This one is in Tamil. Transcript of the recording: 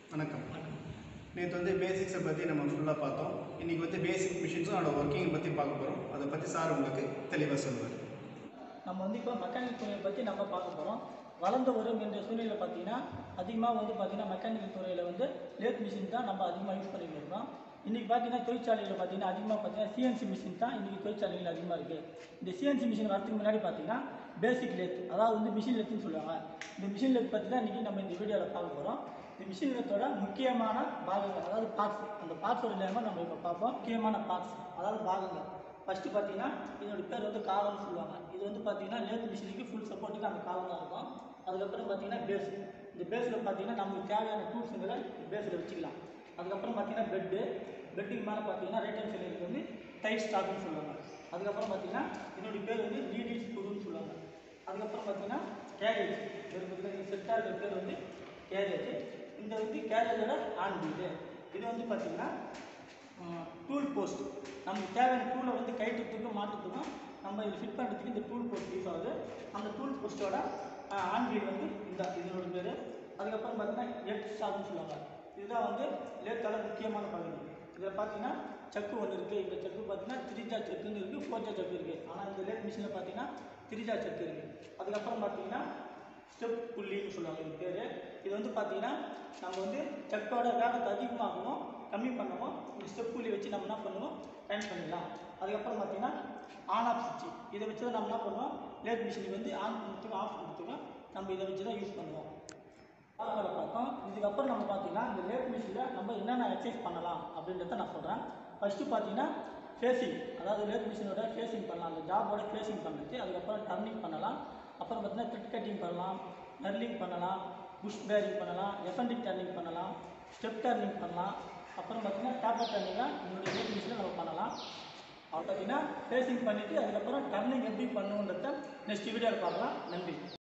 வணக்கம் நேற்று வந்து பேசிக்ஸை பற்றி நம்ம ஃபுல்லாக பார்த்தோம் இன்றைக்கி வந்து பேசிக் மிஷின்ஸும் அதோட ஒர்க்கிங்கை பற்றி பார்க்க போகிறோம் அதை பற்றி சார் உங்களுக்கு தெளிவாக சொல்லுவார் நம்ம வந்து இப்போ மெக்கானிக்கல் துறையை பற்றி நம்ம பார்க்க போகிறோம் வளர்ந்து வரும் என்ற சூழ்நிலை பார்த்தீங்கன்னா அதிகமாக வந்து பார்த்தீங்கன்னா மெக்கானிக்கல் துறையில் வந்து லேத் மிஷின் தான் நம்ம அதிகமாக யூஸ் பண்ணிட்டு இருக்கோம் இன்றைக்கி பார்த்தீங்கன்னா தொழிற்சாலையில் பார்த்தீங்கன்னா அதிகமாக பார்த்தீங்கன்னா சிஎன்சி மிஷின் தான் இன்றைக்கி தொழிற்சாலைகள் அதிகமாக இருக்குது இந்த சிஎன்சி மிஷின் வரதுக்கு முன்னாடி பார்த்தீங்கன்னா பேசிக் லேத் அதாவது வந்து மிஷின் லேத்துன்னு சொல்லுவாங்க இந்த மிஷின் லேத் பற்றி தான் இன்றைக்கி நம்ம இந்த வீடியோவில் பார்க்க போகிறோம் இந்த மிஷின் லேத்தோட முக்கியமான பாகங்கள் அதாவது பார்ட்ஸ் அந்த பார்ட்ஸோட இல்லாமல் நம்ம இப்போ பார்ப்போம் முக்கியமான பார்ட்ஸ் அதாவது பாகங்கள் ஃபஸ்ட்டு பார்த்தீங்கன்னா இதோட பேர் வந்து காலம்னு சொல்லுவாங்க இது வந்து பார்த்தீங்கன்னா லேத் மிஷினுக்கு ஃபுல் சப்போர்ட்டுக்கு அந்த காலம் தான் இருக்கும் அதுக்கப்புறம் பார்த்தீங்கன்னா பேஸ் இந்த பேஸில் பார்த்தீங்கன்னா நமக்கு தேவையான டூல்ஸுங்களை பேஸில் வச்சுக்கலாம் அதுக்கப்புறம் பார்த்தீங்கன்னா பெட்டு பெட்டுக்கு மேலே பார்த்தீங்கன்னா ரைட் ஹேண்ட் சைடு வந்து டைட் ஸ்டாக்னு சொல்லுவாங்க அதுக்கப்புறம் பார்த்தீங்கன்னா இதனுடைய பேர் வந்து லீடிங் ஸ்க்ரூன்னு சொல்லுவாங்க அதுக்கப்புறம் பார்த்தீங்கன்னா கேரேஜ் இது பார்த்தீங்கன்னா செட்டாக இருக்கிற பேர் வந்து கேரேஜ் இந்த வந்து கேரேஜோட ஆன் பீட்டு இது வந்து பார்த்தீங்கன்னா டூல் போஸ்ட் நமக்கு தேவையான டூலை வந்து கைட்டுறதுக்கும் மாட்டுறதுக்கும் நம்ம இதை ஃபிட் பண்ணுறதுக்கு இந்த டூல் போஸ்ட் யூஸ் ஆகுது அந்த டூல் போஸ்ட்டோட ஆன்வீல் வந்து இந்த இதனோட பேர் அதுக்கப்புறம் பார்த்தீங்கன்னா எட் ஸ்டாப்னு சொல்லுவாங்க இதுதான் வந்து லேத்தோட முக்கியமான பகுதி இதில் பார்த்தீங்கன்னா சக்கு ஒன்று இருக்குது இந்த சக்கு பார்த்தீங்கன்னா த்ரீஜா சக்குன்னு இருக்குது ஃபோர்ஜா சக்கு இருக்குது ஆனால் இந்த லேத் மிஷினில் பார்த்தீங்கன்னா த்ரீஜா சக்கு இருக்குது அதுக்கப்புறம் பார்த்தீங்கன்னா ஸ்டெப் புள்ளின்னு சொல்லுவாங்க இது பேர் இது வந்து பார்த்தீங்கன்னா நம்ம வந்து சக்கோட வேகத்தை அதிகமாகவும் கம்மி பண்ணவும் இந்த ஸ்டெப் புள்ளி வச்சு நம்ம என்ன பண்ணுவோம் டைம் பண்ணிடலாம் அதுக்கப்புறம் பார்த்தீங்கன்னா ஆன் ஆஃப் சுவிட்ச் இதை வச்சு தான் நம்ம என்ன பண்ணுவோம் லேட் மிஷினுக்கு வந்து ஆன் பண்ணுறதுக்கும் ஆஃப் பண்ணுறதுக்கும் நம்ம இதை வச்சு தான் யூஸ் பண்ணுவோம் பார்க்கல பார்த்தோம் இதுக்கப்புறம் நம்ம பார்த்தீங்கன்னா இந்த லேட் மிஷினில் நம்ம என்னென்ன எக்ஸசைஸ் பண்ணலாம் அப்படின்றத நான் சொல்கிறேன் ஃபஸ்ட்டு பார்த்தீங்கன்னா ஃபேஸிங் அதாவது லேட் மிஷினோட ஃபேஸிங் பண்ணலாம் அந்த ஜாபோட ஃபேஸிங் பண்ணுறது அதுக்கப்புறம் டர்னிங் பண்ணலாம் அப்புறம் பார்த்தீங்கன்னா த்ரெட் கட்டிங் பண்ணலாம் நர்லிங் பண்ணலாம் புஷ் பேரிங் பண்ணலாம் எஃபெண்டிக் டர்னிங் பண்ணலாம் ஸ்டெப் டர்னிங் பண்ணலாம் அப்புறம் பார்த்தீங்கன்னா டேப்லெட் டர்னிங்காக என்னுடைய லேட் மிஷினில் நம்ம பண்ணலாம் அது பார்த்தீங்கன்னா ஃபேஸிங் பண்ணிவிட்டு அதுக்கப்புறம் டர்னிங் எப்படி பண்ணுன்றத நெக்ஸ்ட் வீடியோவில் பார்க்கலாம் நன்றி